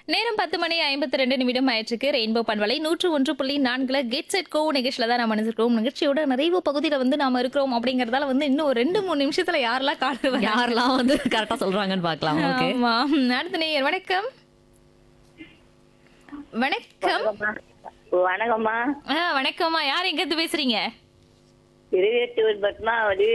நேரம் பத்து மணி ஐம்பத்தி ரெண்டு நிமிடம் ஆயிடுச்சு ரெயின்போ பண்பலை நூற்று ஒன்று புள்ளி நான்குல கெட் செட் கோ நிகழ்ச்சியில தான் நம்ம நினைச்சிருக்கோம் நிகழ்ச்சியோட நிறைவு பகுதியில வந்து நாம இருக்கிறோம் அப்படிங்கறதால வந்து இன்னும் ஒரு ரெண்டு மூணு நிமிஷத்துல யாரெல்லாம் கால் யாரெல்லாம் வந்து கரெக்டா சொல்றாங்கன்னு பார்க்கலாம் ஓகே ஆமா அடுத்த நேயர் வணக்கம் வணக்கம் வணக்கம்மா ஆ, வணக்கம்மா யார் எங்க இருந்து பேசுறீங்க இருபத்தூர் பத்மாவதி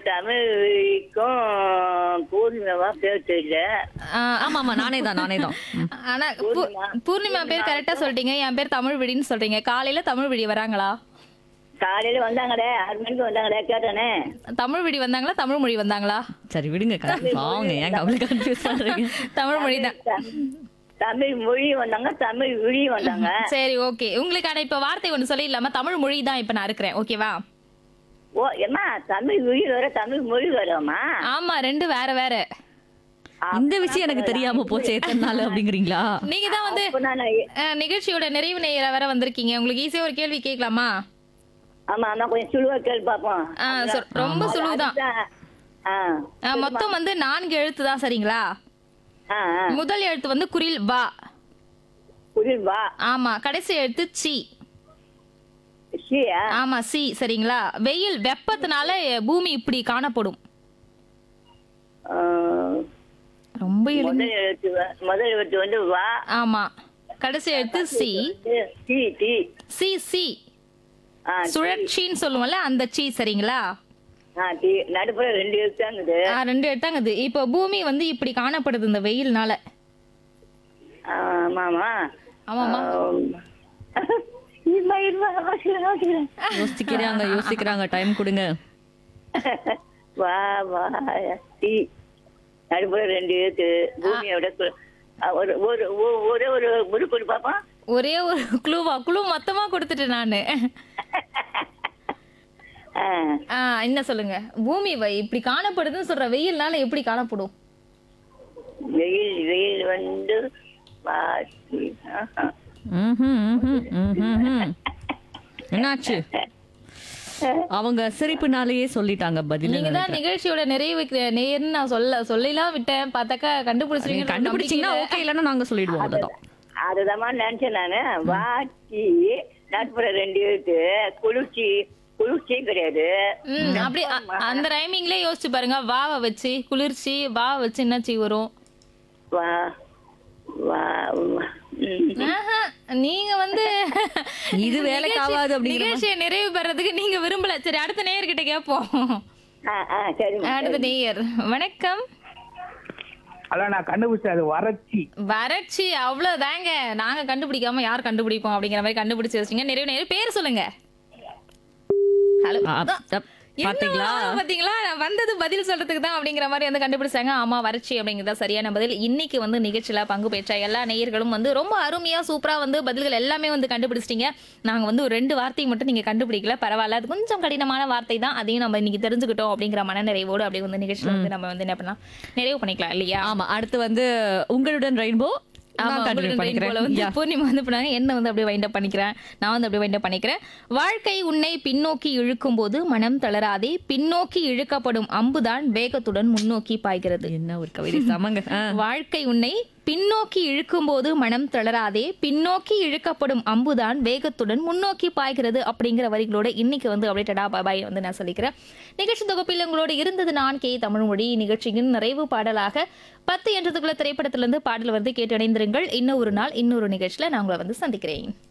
தமிழுக்கும் பூர்ணிமாவா பேர் தெரியல ஆ, ஆமா ஆமா நானே தான் நானே தான் ம். ஆனா பூ- பூர்ணிமா பேர் கரெக்டா சொல்லிட்டீங்க என் பேர் தமிழ் விடின்னு சொல்றீங்க காலையில தமிழ் விடி வராங்களா காலையில வந்தாங்கடே ஆறு மணிக்கு வந்தாங்கடே கேட்டானே தமிழ் விடி வந்தாங்களா தமிழ் மொழி வந்தாங்களா சரி விடுங்க வாங்க ஏங்க அவ்வளவு கன்ஃபியூஸ் பண்றீங்க தமிழ் மொழி தான் தமிழ் மொழி வந்தாங்க தமிழ் விழி வந்தாங்க சரி ஓகே உங்களுக்கான இப்ப வார்த்தை ஒண்ணு சொல்லிடலாமா தமிழ் மொழி தான் இப்ப நான் இருக்கிறேன் ஓகேவா ஓ ஏம்மா தமிழ் விழி வர தமிழ் மொழி வரமா ஆமா ரெண்டு வேற வேற இந்த விஷயம் எனக்கு தெரியாம போச்சு எத்தனை நாள் அப்படிங்கிறீங்களா நீங்க தான் வந்து அப்ப நான் அஹ், நிகழ்ச்சியோட நிறைவு நேர வர வந்திருக்கீங்க உங்களுக்கு ஈஸியா ஒரு கேள்வி கேட்கலாமா ஆமா ஆமா கொஞ்சம் சுழுவா கேள்வி பார்ப்போம் ஆ, சொ- ரொம்ப சுழுவுதான் அதுதான். ஆ அஹ், மொத்தம் வந்து நான்கு எழுத்து தான் சரிங்களா ஆ ஆ முதல் எழுத்து வந்து குரில் வா புரியுது வா ஆமா கடைசி எழுத்து சி சியா ஆமா சி சரிங்களா வெயில் வெப்பத்தினால பூமி இப்படி காணப்படும் ரொம்ப எளிமை முதல் எழுத்து வ- முதல் எழுத்து வந்து வா ஆமா கடைசி எழுத்து சி டி டி சி சி ஆ சுழற்சின்னு சொல்லுவோம்ல அந்த சி சரிங்களா ஆ டி நடுப்புற ரெண்டு எழுத்தாங்குது ஆ, ரெண்டு எடுத்தாங்க இது இப்போ பூமி வந்து இப்படி காணப்படுது இந்த வெயில்னால ஆமாமா ஆமாமா இருமா இருமா யோசிக்கிறேன் யோசிக்கிறேன் யோசிக்கிறாங்க யோசிக்கிறாங்க டைம் கொடுங்க வா வா டி நடுப்புற ரெண்டு எழுத்து பூமியோட கு- ஆ, ஒரு ஒரு ஒ- ஒரே ஒரு உருப்படி பாப்போம் ஒரே ஒரு குழுவா குழு மொத்தமா கொடுத்துட்டேன் நானு ஆ, ஆ, என்ன சொல்லுங்க பூமி வை- இப்படி காணப்படுதுன்னு சொல்ற வெயில்னால எப்படி காணப்படும் வெயில் வெயில் வந்து வாசி ஆஹா. ம்ஹும், ம்ஹும், ம்ஹும், ம்ஹும். என்னாச்சு அவங்க சிரிப்புனாலேயே சொல்லிட்டாங்க பதில் நீங்க தான் நிகழ்ச்சியோட நிறைவு நேர்னு நான் சொல்ல சொல்லலாம் விட்டேன் பார்த்தாக்கா கண்டுபிடிச்சிருவீங்க கண்டுபிடிச்சீங்கன்னா ஓகே இல்லைன்னா நாங்க சொல்லிடுவோம் அதுதான் அதுதான் நினைச்சேன் நானு வாட்டி நடுப்புற ரெண்டு எழுத்து குளிர்ச்சி குளிர்ச்சியும் கிடையாது ம் அப்படி அ- அந்த ரைமிங்லயே யோசிச்சு பாருங்க வாவை வச்சு குளிர்ச்சி வா வச்சு என்னாச்சு வரும் வா வா வா. ம். ஆஹா, நீங்க வந்து இது வேலைக்கு ஆகாது அப்படிங்கிற நிகழ்ச்சியை நிறைவு பெறதுக்கு நீங்க விரும்பல சரி அடுத்த நேயர்கிட்ட கேட்போம் ஆ ஆ சரிம்மா அடுத்த நேயர் வணக்கம் அதான் நான் கண்டுபிடிச்சேன் அது வறட்சி வறட்சி அவ்வளவுதாங்க நாங்க கண்டுபிடிக்காம யார் கண்டுபிடிப்போம் அப்படிங்கிற மாதிரி கண்டுபிடிச்சு வச்சிங்க நிறைவு நேரம் பேர் சொல்லுங்க ஹலோ ஆ, அப், பாத்தீங்களா பாத்தீங்களா நான் வந்தது பதில் சொல்றதுக்கு தான் அப்படிங்கிற மாதிரி வந்து கண்டுபிடிச்சாங்க ஆமா வறட்சி அப்படிங்கிறதா சரியான பதில் இன்னைக்கு வந்து நிகழ்ச்சியில பங்கு பெற்ற எல்லா நேயர்களும் வந்து ரொம்ப அருமையா சூப்பரா வந்து பதில்கள் எல்லாமே வந்து கண்டுபிடிச்சிட்டீங்க நாங்க வந்து ஒரு ரெண்டு வார்த்தை மட்டும் நீங்க கண்டுபிடிக்கல பரவாயில்ல அது கொஞ்சம் கடினமான வார்த்தை தான் அதையும் நம்ம இன்னைக்கு தெரிஞ்சுக்கிட்டோம் அப்படிங்கிற மனநிறைவோடு அப்படியே வந்து நிகழ்ச்சியில வந்து நம்ம வந்து என்ன பண்ணலாம் நிறைவு பண்ணிக்கலாம் இல்லையா ஆமா அடுத்து வந்து உங்களுடன் ரெயின்போ ஆமா, நான் கண்டினியூ உங்களுடன் rainbow ல பண்ணிக்கிறேன் வந்து Yeah. பூர்ணிமா வந்து பண்ணாங்க என்ன வந்து அப்படியே வைண்ட் அப் பண்ணிக்கிறேன் நான் வந்து அப்படியே வைண்ட் அப் பண்ணிக்கிறேன் வாழ்க்கை உன்னை பின்னோக்கி இழுக்கும் போது மனம் தளராதே பின்னோக்கி இழுக்கப்படும் அம்புதான் வேகத்துடன் முன்னோக்கி பாய்கிறது என்ன ஒரு கவிதை சமங்க ஆ. வாழ்க்கை உன்னை பின்னோக்கி இழுக்கும்போது மனம் தளராதே பின்னோக்கி இழுக்கப்படும் அம்புதான் வேகத்துடன் முன்னோக்கி பாய்கிறது அப்படிங்கிற வரிகளோட இன்னைக்கு வந்து அப்படியே டடா பாபாய் வந்து நான் சொல்லிக்கிறேன் நிகழ்ச்சி தொகுப்பில் உங்களோட இருந்தது நான் கே தமிழ்மொழி நிகழ்ச்சியின் நிறைவு பாடலாக பத்து என்றதுக்குள்ள திரைப்படத்திலிருந்து பாடல் வந்து கேட்டு இணைந்திருங்கள் இன்னும் ஒரு நாள் இன்னொரு நிகழ்ச்சியில நான் உங்களை வந்து சந்திக்கிறேன்